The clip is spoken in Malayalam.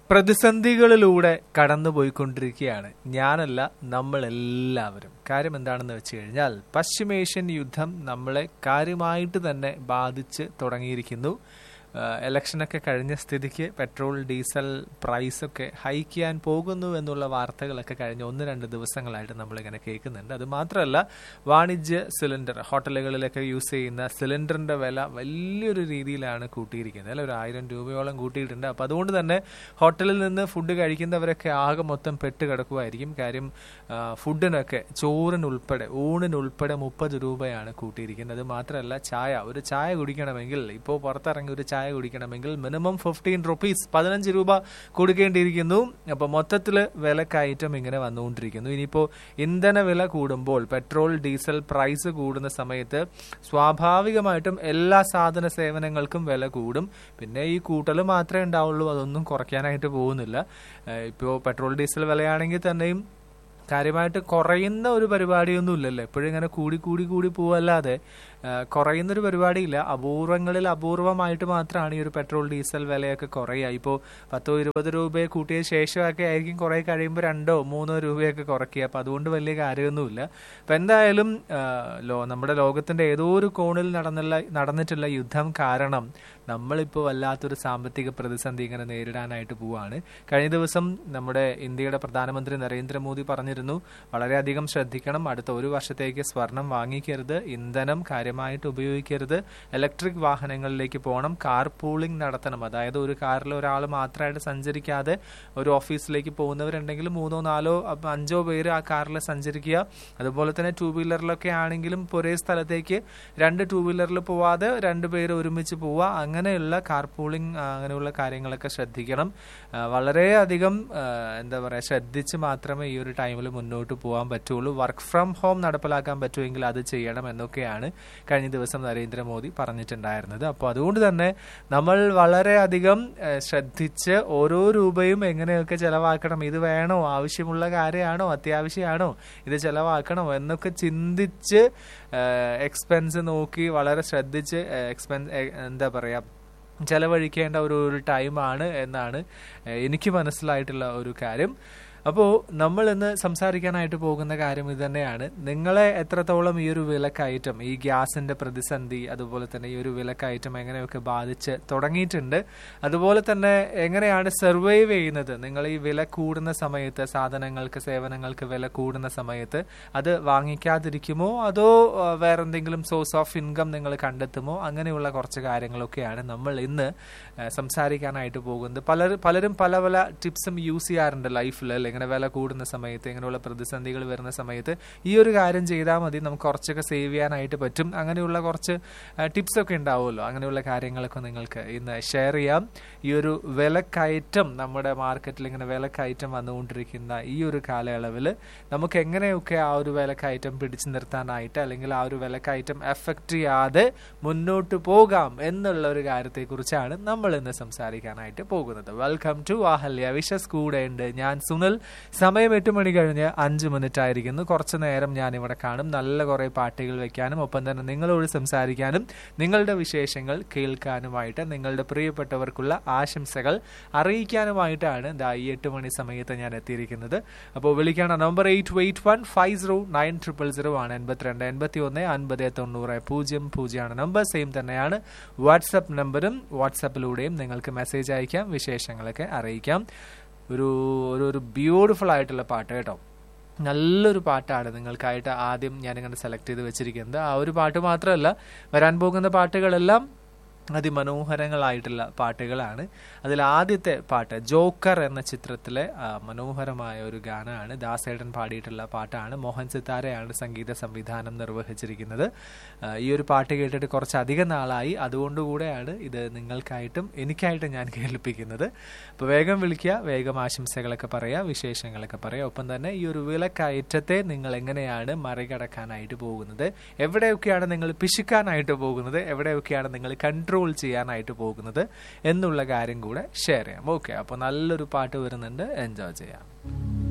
പ്രതിസന്ധികളിലൂടെ കടന്നുപോയിക്കൊണ്ടിരിക്കുകയാണ് ഞാനല്ല നമ്മളെല്ലാവരും കാര്യം എന്താണെന്ന് വെച്ച് കഴിഞ്ഞാൽ പശ്ചിമേഷ്യൻ യുദ്ധം നമ്മളെ കാര്യമായിട്ട് തന്നെ ബാധിച്ച് തുടങ്ങിയിരിക്കുന്നു ആഹ് ഇലക്ഷനൊക്കെ കഴിഞ്ഞ സ്ഥിതിക്ക് പെട്രോൾ ഡീസൽ പ്രൈസൊക്കെ ഹൈക്ക് ചെയ്യാൻ പോകുന്നു എന്നുള്ള വാർത്തകളൊക്കെ കഴിഞ്ഞ ഒന്ന് രണ്ട് ദിവസങ്ങളായിട്ട് നമ്മളിങ്ങനെ കേൾക്കുന്നുണ്ട് അത് മാത്രമല്ല വാണിജ്യ സിലിണ്ടർ ഹോട്ടലുകളിലൊക്കെ യൂസ് ചെയ്യുന്ന സിലിണ്ടറിന്റെ വില വലിയൊരു രീതിയിലാണ് കൂട്ടിയിരിക്കുന്നത് അല്ലെ ഒരു ആയിരം രൂപയോളം കൂട്ടിയിട്ടുണ്ട് അപ്പം അതുകൊണ്ട് തന്നെ ഹോട്ടലിൽ നിന്ന് ഫുഡ് കഴിക്കുന്നവരൊക്കെ ആകെ മൊത്തം പെട്ട് കിടക്കുമായിരിക്കും കാര്യം ആ, ഫുഡിനൊക്കെ ചോറിനുൾപ്പെടെ ഊണിനുൾപ്പെടെ മുപ്പത് രൂപയാണ് കൂട്ടിയിരിക്കുന്നത് അത് മാത്രമല്ല ചായ ഒരു ചായ കുടിക്കണമെങ്കിൽ ഇപ്പോൾ പുറത്തിറങ്ങി ഒരു ചായ കുടിക്കണമെങ്കിൽ മിനിമം ഫിഫ്റ്റീൻ റുപ്പീസ് പതിനഞ്ച് രൂപ കൊടുക്കേണ്ടിയിരിക്കുന്നു അപ്പോൾ മൊത്തത്തിൽ വിലക്കയറ്റം ഇങ്ങനെ വന്നുകൊണ്ടിരിക്കുന്നു ഇനിയിപ്പോൾ ഇന്ധന വില കൂടുമ്പോൾ പെട്രോൾ ഡീസൽ പ്രൈസ് കൂടുന്ന സമയത്ത് സ്വാഭാവികമായിട്ടും എല്ലാ സാധന സേവനങ്ങൾക്കും വില കൂടും പിന്നെ ഈ കൂട്ടൽ മാത്രമേ ഉണ്ടാവുള്ളൂ അതൊന്നും കുറയ്ക്കാനായിട്ട് പോകുന്നില്ല ഇപ്പോൾ പെട്രോൾ ഡീസൽ വിലയാണെങ്കിൽ തന്നെയും കാര്യമായിട്ട് കുറയുന്ന ഒരു പരിപാടിയൊന്നും ഇല്ലല്ലോ എപ്പോഴും ഇങ്ങനെ കൂടി കൂടി കൂടി പോവല്ലാതെ ആ, കുറയുന്നൊരു പരിപാടിയില്ല അപൂർവങ്ങളിൽ അപൂർവമായിട്ട് മാത്രമാണ് ഈ ഒരു പെട്രോൾ ഡീസൽ വിലയൊക്കെ കുറയുക ഇപ്പോൾ പത്തോ ഇരുപത് രൂപയെ കൂട്ടിയ ശേഷമൊക്കെ ആയിരിക്കും കുറേ കഴിയുമ്പോൾ രണ്ടോ മൂന്നോ രൂപയൊക്കെ കുറയ്ക്കുക അപ്പം അതുകൊണ്ട് വലിയ കാര്യമൊന്നുമില്ല അപ്പം എന്തായാലും ആ, ലോ നമ്മുടെ ലോകത്തിന്റെ ഏതോ ഒരു കോണിൽ നടന്നുള്ള നടന്നിട്ടുള്ള യുദ്ധം കാരണം നമ്മളിപ്പോൾ വല്ലാത്തൊരു സാമ്പത്തിക പ്രതിസന്ധി ഇങ്ങനെ നേരിടാനായിട്ട് പോവാണ് കഴിഞ്ഞ ദിവസം നമ്മുടെ ഇന്ത്യയുടെ പ്രധാനമന്ത്രി നരേന്ദ്രമോദി പറഞ്ഞിരുന്നു വളരെയധികം ശ്രദ്ധിക്കണം അടുത്ത ഒരു വർഷത്തേക്ക് സ്വർണം വാങ്ങിക്കരുത് ഇന്ധനം കാര്യമായിട്ട് ഉപയോഗിക്കരുത് ഇലക്ട്രിക് വാഹനങ്ങളിലേക്ക് പോകണം കാർ പൂളിംഗ് നടത്തണം അതായത് ഒരു കാറിൽ ഒരാൾ മാത്രമായിട്ട് സഞ്ചരിക്കാതെ ഒരു ഓഫീസിലേക്ക് പോകുന്നവരുണ്ടെങ്കിൽ മൂന്നോ നാലോ അപ്പ- അഞ്ചോ പേര് ആ കാറിൽ സഞ്ചരിക്കുക അതുപോലെ തന്നെ ടൂ വീലറിലൊക്കെ ആണെങ്കിലും ഇപ്പോൾ ഒരേ സ്ഥലത്തേക്ക് രണ്ട് ടൂ വീലറിൽ പോവാതെ രണ്ട് പേര് ഒരുമിച്ച് പോവുക അങ്ങനെയുള്ള കാർ പൂളിംഗ് അങ്ങനെയുള്ള കാര്യങ്ങളൊക്കെ ശ്രദ്ധിക്കണം ആ, വളരെയധികം ആ, എന്താ പറയുക ശ്രദ്ധിച്ച് മാത്രമേ ഈ ഒരു ടൈമിൽ മുന്നോട്ട് പോകാൻ പറ്റുള്ളൂ വർക്ക് ഫ്രം ഹോം നടപ്പിലാക്കാൻ പറ്റുമെങ്കിൽ അത് ചെയ്യണം എന്നൊക്കെയാണ് കഴിഞ്ഞ ദിവസം നരേന്ദ്രമോദി പറഞ്ഞിട്ടുണ്ടായിരുന്നത് അപ്പോൾ അതുകൊണ്ട് തന്നെ നമ്മൾ വളരെയധികം ആ, ശ്രദ്ധിച്ച് ഓരോ രൂപയും എങ്ങനെയൊക്കെ ചെലവാക്കണം ഇത് വേണോ ആവശ്യമുള്ള കാര്യമാണോ അത്യാവശ്യമാണോ ഇത് ചെലവാക്കണോ എന്നൊക്കെ ചിന്തിച്ച് എക്സ്പെൻസ് നോക്കി വളരെ ശ്രദ്ധിച്ച് എക്സ്പെൻസ് എന്താ പറയാ ചെലവഴിക്കേണ്ട ഒരു ഒരു ടൈമാണ് എന്നാണ് ഏഹ്, എനിക്ക് മനസ്സിലായിട്ടുള്ള ഒരു കാര്യം അപ്പോൾ നമ്മൾ ഇന്ന് സംസാരിക്കാനായിട്ട് പോകുന്ന കാര്യം ഇത് തന്നെയാണ് നിങ്ങളെ എത്രത്തോളം ഈ ഒരു വിലക്കയറ്റം ഈ ഗ്യാസിന്റെ പ്രതിസന്ധി അതുപോലെ തന്നെ ഈ ഒരു വിലക്കയറ്റം എങ്ങനെയൊക്കെ ബാധിച്ച് തുടങ്ങിയിട്ടുണ്ട് അതുപോലെ തന്നെ എങ്ങനെയാണ് സർവൈവ് ചെയ്യുന്നത് നിങ്ങൾ ഈ വില കൂടുന്ന സമയത്ത് സാധനങ്ങൾക്ക് സേവനങ്ങൾക്ക് വില കൂടുന്ന സമയത്ത് അത് വാങ്ങിക്കാതിരിക്കുമോ അതോ ആ, വേറെന്തെങ്കിലും സോഴ്സ് ഓഫ് ഇൻകം നിങ്ങൾ കണ്ടെത്തുമോ അങ്ങനെയുള്ള കുറച്ച് കാര്യങ്ങളൊക്കെയാണ് നമ്മൾ ഇന്ന് ആ, സംസാരിക്കാനായിട്ട് പോകുന്നത് പലരും പലരും പല പല ടിപ്സും യൂസ് ചെയ്യാറുണ്ട് ലൈഫിൽ അല്ലെ ഇങ്ങനെ വില കൂടുന്ന സമയത്ത് ഇങ്ങനെയുള്ള പ്രതിസന്ധികൾ വരുന്ന സമയത്ത് ഈ ഒരു കാര്യം ചെയ്താൽ മതി നമുക്ക് കുറച്ചൊക്കെ സേവ് ചെയ്യാനായിട്ട് പറ്റും അങ്ങനെയുള്ള കുറച്ച് ടിപ്സ് ഒക്കെ ഉണ്ടാവുമല്ലോ അങ്ങനെയുള്ള കാര്യങ്ങളൊക്കെ നിങ്ങൾക്ക് ഇന്ന് ഷെയർ ചെയ്യാം ഈ ഒരു വിലക്കയറ്റം നമ്മുടെ മാർക്കറ്റിൽ ഇങ്ങനെ വിലക്കയറ്റം വന്നുകൊണ്ടിരിക്കുന്ന ഈ ഒരു കാലയളവിൽ നമുക്ക് എങ്ങനെയൊക്കെ ആ ഒരു വിലക്കയറ്റം പിടിച്ചു നിർത്താനായിട്ട് അല്ലെങ്കിൽ ആ ഒരു വിലക്കയറ്റം എഫക്റ്റ് ചെയ്യാതെ മുന്നോട്ട് പോകാം എന്നുള്ള ഒരു കാര്യത്തെക്കുറിച്ചാണ് നമ്മൾ ഇന്ന് സംസാരിക്കാനായിട്ട് പോകുന്നത് വെൽക്കം ടു ആഹല്യ വിഷസ് കൂടെ ഉണ്ട് ഞാൻ സുനിൽ സമയം എട്ട് മണി കഴിഞ്ഞ് അഞ്ച് മിനിറ്റ് ആയിരിക്കുന്നു കുറച്ച് നേരം ഞാൻ ഇവിടെ കാണും നല്ല കുറെ പാട്ടുകൾ വെക്കാനും ഒപ്പം തന്നെ നിങ്ങളോട് സംസാരിക്കാനും നിങ്ങളുടെ വിശേഷങ്ങൾ കേൾക്കാനുമായിട്ട് നിങ്ങളുടെ പ്രിയപ്പെട്ടവർക്കുള്ള ആശംസകൾ അറിയിക്കാനുമായിട്ടാണ് ദാ ഈ എട്ട് മണി സമയത്ത് ഞാൻ എത്തിയിരിക്കുന്നത് അപ്പോൾ വിളിക്കാണ് number eight eight one five zero nine triple zero ആണ് എൺപത്തിരണ്ട് എൺപത്തി ഒന്ന് അൻപത് തൊണ്ണൂറ് പൂജ്യം പൂജ്യമാണ് നമ്പർ സെയിം തന്നെയാണ് വാട്സപ്പ് നമ്പറും വാട്സപ്പിലൂടെയും നിങ്ങൾക്ക് മെസ്സേജ് അയക്കാം വിശേഷങ്ങളൊക്കെ അറിയിക്കാം ഒരു ഒരു ഒരു ബ്യൂട്ടിഫുൾ ആയിട്ടുള്ള പാട്ട് കേട്ടോ നല്ലൊരു പാട്ടാണ് നിങ്ങൾക്കായിട്ട് ആദ്യം ഞാനിങ്ങനെ സെലക്ട് ചെയ്ത് വെച്ചിരിക്കുന്നത് ആ ഒരു പാട്ട് മാത്രമല്ല വരാൻ പോകുന്ന പാട്ടുകളെല്ലാം അതിമനോഹരങ്ങളായിട്ടുള്ള പാട്ടുകളാണ് അതിൽ ആദ്യത്തെ പാട്ട് ജോക്കർ എന്ന ചിത്രത്തിലെ ആ, മനോഹരമായ ഒരു ഗാനമാണ് ദാസേട്ടൻ പാടിയിട്ടുള്ള പാട്ടാണ് മോഹൻ സിത്താരയാണ് സംഗീത സംവിധാനം നിർവഹിച്ചിരിക്കുന്നത് ആ, ഈ ഒരു പാട്ട് കേട്ടിട്ട് കുറച്ചധികം നാളായി അതുകൊണ്ടുകൂടെയാണ് ഇത് നിങ്ങൾക്കായിട്ടും എനിക്കായിട്ടും ഞാൻ കേൾപ്പിക്കുന്നത് അപ്പോൾ വേഗം വിളിക്കുക വേഗം ആശംസകളൊക്കെ പറയുക വിശേഷങ്ങളൊക്കെ പറയുക ഒപ്പം തന്നെ ഈ ഒരു വിലക്കയറ്റത്തെ നിങ്ങൾ എങ്ങനെയാണ് മറികടക്കാനായിട്ട് പോകുന്നത് എവിടെയൊക്കെയാണ് നിങ്ങൾ പിശുക്കാനായിട്ട് പോകുന്നത് എവിടെയൊക്കെയാണ് നിങ്ങൾ കൺട്രോൾ ചെയ്യാനായിട്ട് പോകുന്നത് എന്നുള്ള കാര്യം കൂടെ ഷെയർ ചെയ്യാം ഓക്കെ അപ്പോൾ നല്ലൊരു പാട്ട് വരുന്നുണ്ട് എൻജോയ് ചെയ്യാം